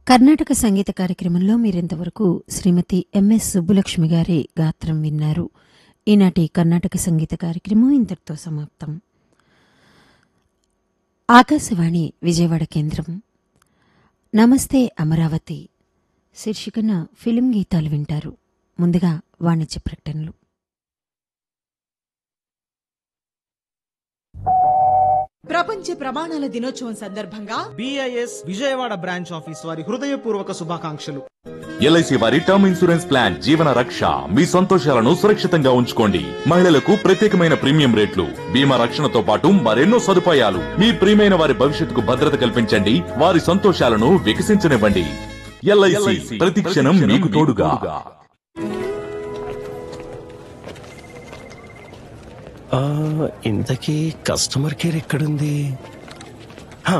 కర్ణాటక సంగీత కార్యక్రమంలో మీరింతవరకు శ్రీమతి ఎంఎస్ సుబ్బులక్ష్మి గారి గాత్రం విన్నారు ఈనాటి కర్ణాటక సంగీత కార్యక్రమం ఇంతటితో సమాప్తం ఆకాశవాణి విజయవాడ కేంద్రం నమస్తే అమరావతి శీర్షికన ఫిలిం గీతాలు వింటారు ముందుగా వాణిజ్య ప్రకటనలు ప్రపంచ ప్రమాణాల దినోత్సవం సందర్భంగా బిఐఎస్ విజయవాడ బ్రాంచ్ ఆఫీస్ వారి హృదయపూర్వక శుభాకాంక్షలు ఎల్ఐసి వారి టర్మ్ ఇన్సూరెన్స్ ప్లాన్ జీవన రక్ష మీ సంతోషాలను సురక్షితంగా ఉంచుకోండి మహిళలకు ప్రత్యేకమైన ప్రీమియం రేట్లు బీమా రక్షణతో పాటు మరెన్నో సదుపాయాలు మీ ప్రియమైన వారి భవిష్యత్తుకు భద్రత కల్పించండి వారి సంతోషాలను వికసించనివ్వండి ఎల్ఐసి ప్రతి క్షణం మీకు తోడుగా ఆ, ఇంతకీ కస్టమర్ కేర్ ఎక్కడుంది హా.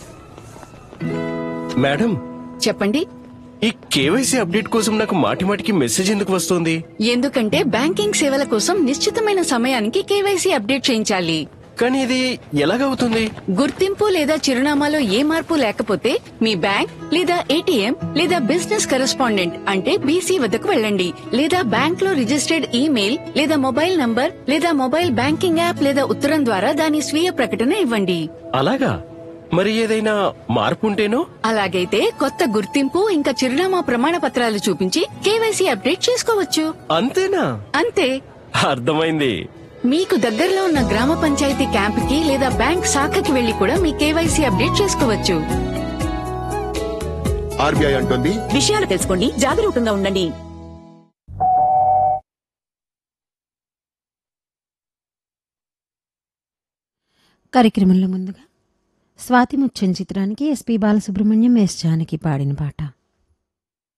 మేడం చెప్పండి ఈ కేవైసీ అప్డేట్ కోసం నాకు మాటి మాటికి మెసేజ్ ఎందుకు వస్తుంది ఎందుకంటే బ్యాంకింగ్ సేవల కోసం నిశ్చితమైన సమయానికి కేవైసీ అప్డేట్ చేయించాలి కానీ ఇది ఎలాగవుతుంది గుర్తింపు లేదా చిరునామాలో ఏ మార్పు లేకపోతే మీ బ్యాంక్ లేదా ఏటీఎం లేదా బిజినెస్ కరెస్పాండెంట్ అంటే బీసీ వద్దకు వెళ్ళండి లేదా బ్యాంక్ లో రిజిస్టర్డ్ ఈమెయిల్ లేదా మొబైల్ నంబర్ లేదా మొబైల్ బ్యాంకింగ్ యాప్ లేదా ఉత్తరం ద్వారా దాని స్వీయ ప్రకటన ఇవ్వండి అలాగా మరి ఏదైనా మార్పు ఉంటేనో అలాగైతే కొత్త గుర్తింపు ఇంకా చిరునామా ప్రమాణ పత్రాలు చూపించి కేవైసీ అప్డేట్ చేసుకోవచ్చు అంతేనా అంతే అర్థమైంది మీకు దగ్గరలో ఉన్న గ్రామ పంచాయతీ క్యాంపుకి లేదా బ్యాంక్ శాఖకి వెళ్లి కూడా మీ కేవైసీ అప్డేట్ చేసుకోవచ్చు ఆర్బీఐ అంటుంది విషయాలు తెలుసుకోండి జాగరూకంగా ఉండండి కార్యక్రమంలో ముందుగా స్వాతి ముత్యం చిత్రానికి ఎస్పి బాలసుబ్రహ్మణ్యం ఎస్ జానకి పాడిన పాట